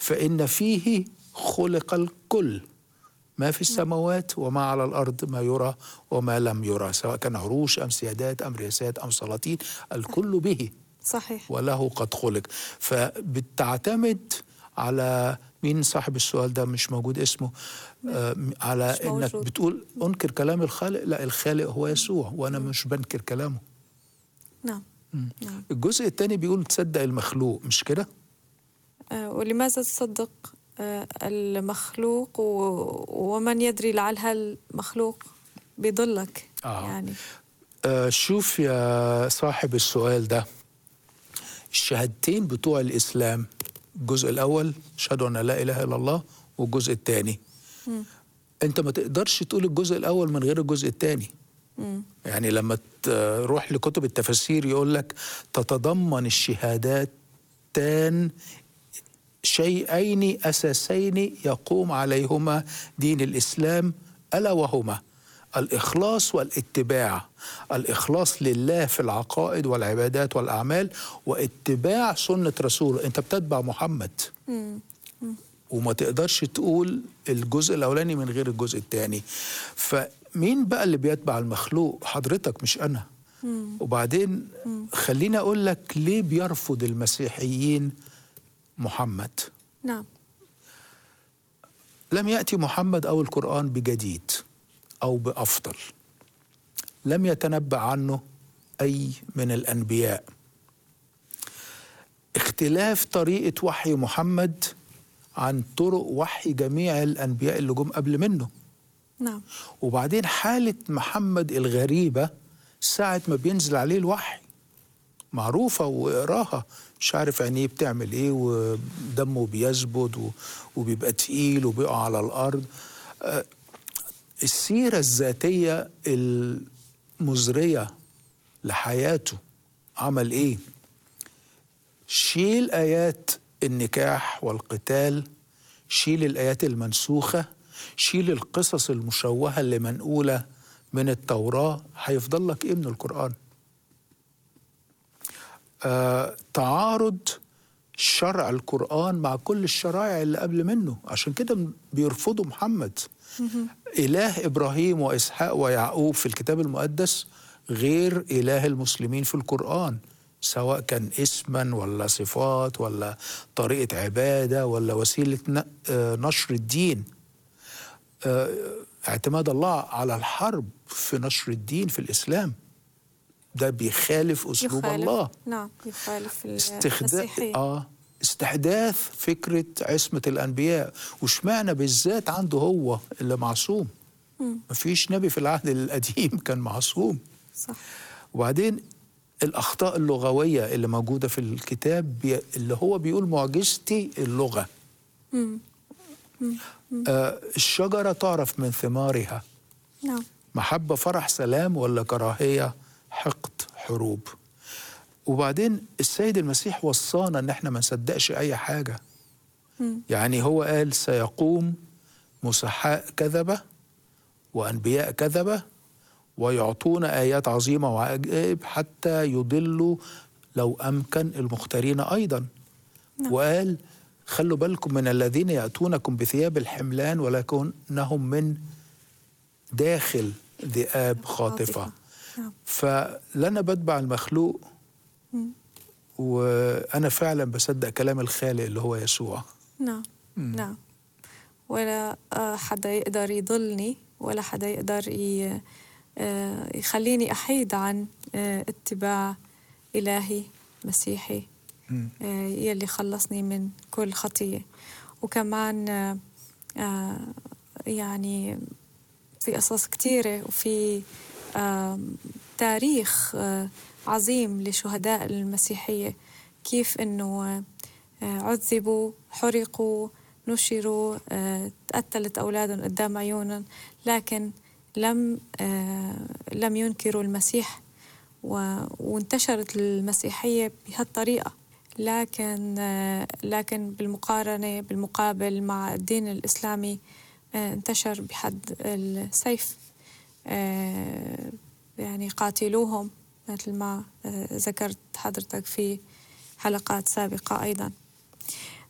فإن فيه خلق الكل ما في السماوات وما على الأرض ما يرى وما لم يرى سواء كان عروش أم سيادات أم رياسات أم سلاطين الكل به صحيح وله قد خلق فبتعتمد على مين صاحب السؤال ده مش موجود اسمه آه على مش انك موجود. بتقول انكر كلام الخالق لا الخالق هو يسوع وانا مش بنكر كلامه نعم نعم الجزء الثاني بيقول تصدق المخلوق مش كده آه، ولماذا تصدق آه، المخلوق و- ومن يدري لعل هالمخلوق بيضلك آه. يعني آه شوف يا صاحب السؤال ده الشهادتين بتوع الإسلام الجزء الأول أشهد أن لا إله إلا الله والجزء الثاني أنت ما تقدرش تقول الجزء الأول من غير الجزء الثاني مم. يعني لما تروح لكتب التفاسير يقول لك تتضمن الشهادتان شيئين أساسين يقوم عليهما دين الإسلام ألا وهما الإخلاص والاتباع الإخلاص لله في العقائد والعبادات والأعمال واتباع سنة رسوله أنت بتتبع محمد مم. وما تقدرش تقول الجزء الاولاني من غير الجزء الثاني فمين بقى اللي بيتبع المخلوق حضرتك مش انا وبعدين خليني اقول لك ليه بيرفض المسيحيين محمد نعم لم ياتي محمد او القران بجديد او بافضل لم يتنبأ عنه اي من الانبياء اختلاف طريقه وحي محمد عن طرق وحي جميع الانبياء اللي جم قبل منه نعم وبعدين حاله محمد الغريبه ساعه ما بينزل عليه الوحي معروفه واقراها مش عارف عينيه بتعمل ايه ودمه بيزبد و- وبيبقى تقيل وبيقع على الارض آه، السيره الذاتيه المزريه لحياته عمل ايه شيل ايات النكاح والقتال شيل الايات المنسوخه شيل القصص المشوهه اللي منقوله من التوراه هيفضل لك ايه من القران آه تعارض شرع القرآن مع كل الشرائع اللي قبل منه عشان كده م- بيرفضوا محمد إله إبراهيم وإسحاق ويعقوب في الكتاب المقدس غير إله المسلمين في القرآن سواء كان اسما ولا صفات ولا طريقة عبادة ولا وسيلة ن- آه، نشر الدين آه، اعتماد الله على الحرب في نشر الدين في الإسلام ده بيخالف أسلوب يخالف الله نعم يخالف استخدام المسيحية اه استحداث فكره عصمه الانبياء واشمعنى بالذات عنده هو اللي معصوم مفيش نبي في العهد القديم كان معصوم صح وبعدين الاخطاء اللغويه اللي موجوده في الكتاب بي اللي هو بيقول معجزتي اللغه مم. آه الشجره تعرف من ثمارها نعم محبة فرح سلام ولا كراهية حقد حروب وبعدين السيد المسيح وصانا ان احنا ما نصدقش اي حاجة مم. يعني هو قال سيقوم مسحاء كذبة وأنبياء كذبة ويعطون آيات عظيمة وعجائب حتى يضلوا لو أمكن المختارين أيضا نعم. وقال خلوا بالكم من الذين يأتونكم بثياب الحملان ولكنهم من داخل ذئاب خاطفة نعم فلا أنا بتبع المخلوق مم. وأنا فعلا بصدق كلام الخالق اللي هو يسوع نعم نعم ولا آه، حدا يقدر يضلني ولا حدا يقدر ي- آه، يخليني أحيد عن آه، اتباع إلهي مسيحي مم. آه، يلي خلصني من كل خطية وكمان آه، آه، يعني في قصص كتيرة وفي آم، تاريخ آه، عظيم لشهداء المسيحية كيف إنه آه، آه، عذبوا حرقوا نشروا آه، تقتلت أولادهم قدام عيونهم لكن لم آه، لم ينكروا المسيح و- وانتشرت المسيحية بهالطريقة لكن آه، لكن بالمقارنة بالمقابل مع الدين الإسلامي آه، انتشر بحد السيف آه، يعني قاتلوهم مثل ما آه، ذكرت حضرتك في حلقات سابقة أيضا